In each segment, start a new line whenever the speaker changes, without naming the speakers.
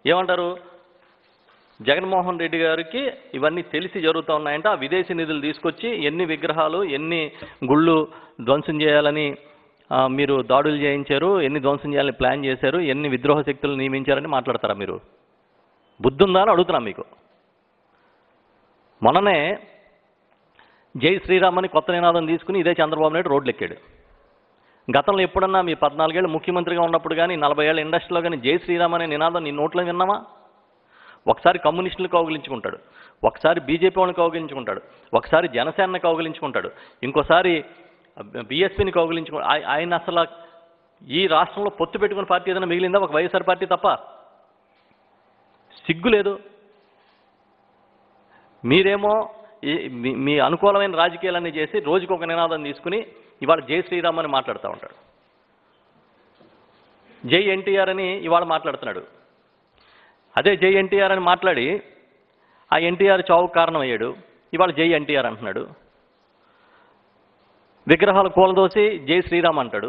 ఏమంటారు జగన్మోహన్ రెడ్డి గారికి ఇవన్నీ తెలిసి జరుగుతూ ఉన్నాయంటే ఆ విదేశీ నిధులు తీసుకొచ్చి ఎన్ని విగ్రహాలు ఎన్ని గుళ్ళు ధ్వంసం చేయాలని ఆ, మీరు దాడులు చేయించారు ఎన్ని ధ్వంసం చేయాలని ప్లాన్ చేశారు ఎన్ని విద్రోహ శక్తులు నియమించారని మాట్లాడతారా మీరు బుద్ధుందా అని అడుగుతున్నా మీకు మొన్ననే జై శ్రీరామ్ అని కొత్త నినాదం తీసుకుని ఇదే చంద్రబాబు నాయుడు రోడ్లు ఎక్కాడు గతంలో ఎప్పుడన్నా మీ పద్నాలుగేళ్ళు ముఖ్యమంత్రిగా ఉన్నప్పుడు కానీ నలభై ఏళ్ళ ఇండస్ట్రీలో కానీ జై శ్రీరామ్ అనే నినాదం నీ నోట్లో విన్నామా ఒకసారి కమ్యూనిస్టులు కౌగిలించుకుంటాడు ఒకసారి బీజేపీ వాళ్ళని కౌగిలించుకుంటాడు ఒకసారి జనసేనని కౌగిలించుకుంటాడు ఇంకోసారి బీఎస్పీని కౌగిలించుకు ఆయ- ఆయన అసలు ఈ రాష్ట్రంలో పొత్తు పెట్టుకున్న పార్టీ ఏదైనా మిగిలిందా ఒక వైఎస్ఆర్ పార్టీ తప్ప సిగ్గు లేదు మీరేమో ఈ- మీ- మీ అనుకూలమైన రాజకీయాలన్నీ చేసి రోజుకు ఒక నినాదం తీసుకుని ఇవాళ జై శ్రీరామ్ అని మాట్లాడుతూ ఉంటాడు జై ఎన్టీఆర్ అని ఇవాళ మాట్లాడుతున్నాడు అదే జై ఎన్టీఆర్ అని మాట్లాడి ఆ ఎన్టీఆర్ చావుకు కారణం అయ్యాడు ఇవాళ జై ఎన్టీఆర్ అంటున్నాడు విగ్రహాలు కూలదోసి జై శ్రీరామ్ అంటాడు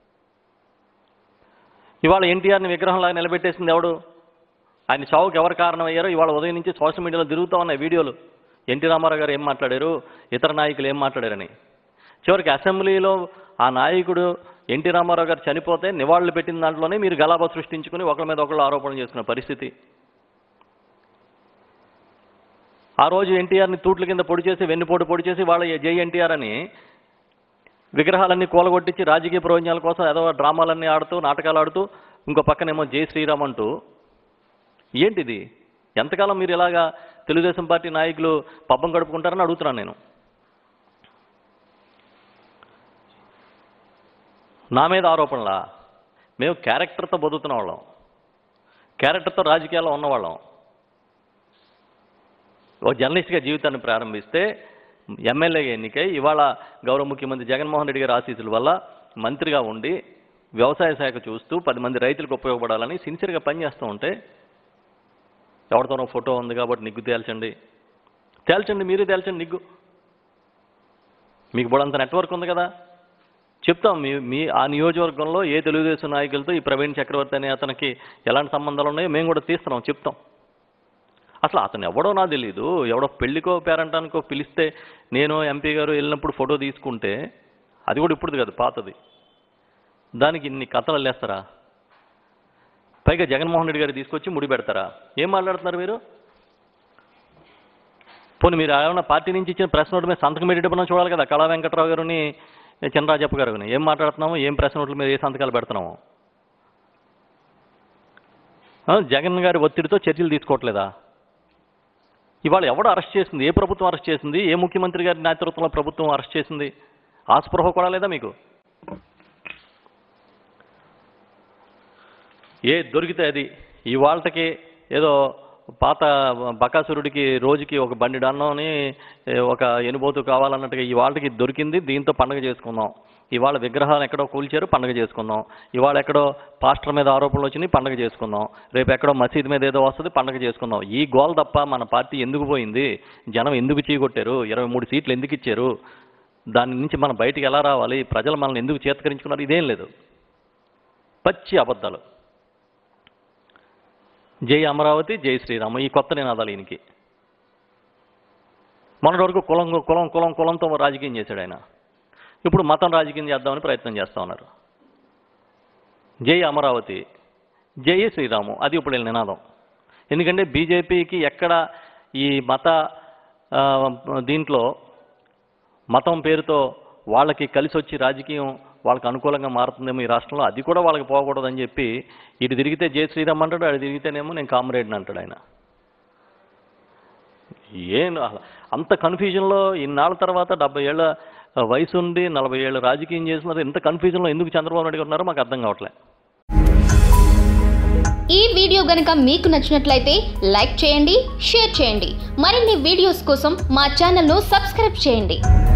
ఇవాళ ఎన్టీఆర్ని విగ్రహంలాగా నిలబెట్టేసింది ఎవడు ఆయన చావుకి ఎవరు కారణం అయ్యారో ఇవాళ ఉదయం నుంచి సోషల్ మీడియాలో తిరుగుతూ ఉన్నాయి వీడియోలు ఎన్టీ రామారావు గారు ఏం మాట్లాడారు ఇతర నాయకులు ఏం మాట్లాడారని చివరికి అసెంబ్లీలో ఆ నాయకుడు ఎన్టీ రామారావు గారు చనిపోతే నివాళులు పెట్టిన దాంట్లోనే మీరు గలాబా సృష్టించుకుని ఒకరి మీద ఒకళ్ళు ఆరోపణలు చేసుకున్న పరిస్థితి ఆ రోజు ఎన్టీఆర్ని తూట్ల కింద పొడి చేసి వెన్నుపోటు పొడి చేసి వాళ్ళ జై ఎన్టీఆర్ అని విగ్రహాలన్నీ కూలగొట్టించి రాజకీయ ప్రయోజనాల కోసం ఏదో డ్రామాలన్నీ ఆడుతూ నాటకాలు ఆడుతూ ఇంకో పక్కనేమో జై శ్రీరామ్ అంటూ ఏంటిది ఎంతకాలం మీరు ఇలాగా తెలుగుదేశం పార్టీ నాయకులు పబ్బం గడుపుకుంటారని అడుగుతున్నాను నేను నా మీద ఆరోపణలా మేము క్యారెక్టర్తో బతుకుతున్న వాళ్ళం క్యారెక్టర్తో రాజకీయాల్లో ఉన్నవాళ్ళం ఒక జర్నలిస్ట్గా జీవితాన్ని ప్రారంభిస్తే ఎమ్మెల్యే ఎన్నికై ఇవాళ గౌరవ ముఖ్యమంత్రి జగన్మోహన్ రెడ్డి గారి ఆశీస్సుల వల్ల మంత్రిగా ఉండి వ్యవసాయ శాఖ చూస్తూ పది మంది రైతులకు ఉపయోగపడాలని సిన్సియర్గా పనిచేస్తూ ఉంటే ఎవరితోనో ఫోటో ఉంది కాబట్టి నిగ్గు తేల్చండి తేల్చండి మీరే తేల్చండి నిగ్గు మీకు బోడంత నెట్వర్క్ ఉంది కదా చెప్తాం మీ మీ ఆ నియోజకవర్గంలో ఏ తెలుగుదేశం నాయకులతో ఈ ప్రవీణ్ చక్రవర్తి అనే అతనికి ఎలాంటి సంబంధాలు ఉన్నాయో మేము కూడా తీస్తున్నాం చెప్తాం అసలు అతను ఎవడో నాకు తెలియదు ఎవడో పెళ్ళికో పేరంటానికో పిలిస్తే నేను ఎంపీ గారు వెళ్ళినప్పుడు ఫోటో తీసుకుంటే అది కూడా ఇప్పుడు కాదు పాతది దానికి ఇన్ని కథలు వెళ్ళేస్తారా పైగా జగన్మోహన్ రెడ్డి గారు తీసుకొచ్చి ముడి పెడతారా ఏం మాట్లాడుతున్నారు మీరు పోనీ మీరు ఏమైనా పార్టీ నుంచి ఇచ్చిన ప్రెస్ నోట్ మీద సంతకం పెట్టేటప్పుడు చూడాలి కదా కళా వెంకట్రావు గారిని చంద్రరాజప్ప గారు ఏం మాట్లాడుతున్నాము ఏం ప్రెస్ నోట్ల మీద ఏ సంతకాలు పెడుతున్నాము ఆ, జగన్ గారి ఒత్తిడితో చర్యలు తీసుకోవట్లేదా ఇవాళ ఎవడు అరెస్ట్ చేసింది ఏ ప్రభుత్వం అరెస్ట్ చేసింది ఏ ముఖ్యమంత్రి గారి నేతృత్వంలో ప్రభుత్వం అరెస్ట్ చేసింది ఆ స్పృహ కూడా లేదా మీకు ఏ దొరికితే అది ఇవాళకి ఏదో పాత బకాసురుడికి రోజుకి ఒక బండి అన్నమని ఒక ఎనుబోతు కావాలన్నట్టుగా ఇవాళకి దొరికింది దీంతో పండగ చేసుకుందాం ఇవాళ విగ్రహాలు ఎక్కడో కూల్చారు పండగ చేసుకుందాం ఇవాళ ఎక్కడో పాస్టర్ మీద ఆరోపణలు వచ్చినాయి పండగ చేసుకుందాం రేపు ఎక్కడో మసీద్ మీద ఏదో వస్తుంది పండగ చేసుకుందాం ఈ గోల్ తప్ప మన పార్టీ ఎందుకు పోయింది జనం ఎందుకు చీకొట్టారు ఇరవై మూడు సీట్లు ఎందుకు ఇచ్చారు దాని నుంచి మనం బయటికి ఎలా రావాలి ప్రజలు మనల్ని ఎందుకు చేతకరించుకున్నారు ఇదేం లేదు పచ్చి అబద్ధాలు జై అమరావతి జై శ్రీరామ ఈ కొత్త నినాదాలు ఈయనకి మొన్నటి వరకు కులం కులం కులం కులంతో రాజకీయం చేశాడు ఆయన ఇప్పుడు మతం రాజకీయం చేద్దామని ప్రయత్నం చేస్తా ఉన్నారు జై అమరావతి జై శ్రీరాము అది ఇప్పుడు వీళ్ళ నినాదం ఎందుకంటే బీజేపీకి ఎక్కడ ఈ మత ఆ, దీంట్లో మతం పేరుతో వాళ్ళకి కలిసి వచ్చి రాజకీయం వాళ్ళకి అనుకూలంగా మారుతుందేమో ఈ రాష్ట్రంలో అది కూడా వాళ్ళకి పోకూడదని చెప్పి ఇటు తిరిగితే జై శ్రీరామ్ అంటాడు అటు తిరిగితేనేమో నేను కామ్రేడ్ని అంటాడు ఆయన ఏం అసలు అంత కన్ఫ్యూజన్లో ఇన్నాళ్ళ తర్వాత డెబ్బై ఏళ్ళ వయసు ఉండి నలభై ఏళ్ళ రాజకీయం చేసినారు ఇంత కన్ఫ్యూజన్లో ఎందుకు చంద్రబాబు నాయుడు గారు ఉన్నారో మాకు అర్థం కావట్లే
ఈ వీడియో గనుక మీకు నచ్చినట్లయితే లైక్ చేయండి షేర్ చేయండి మరిన్ని వీడియోస్ కోసం మా ఛానల్ను సబ్స్క్రైబ్ చేయండి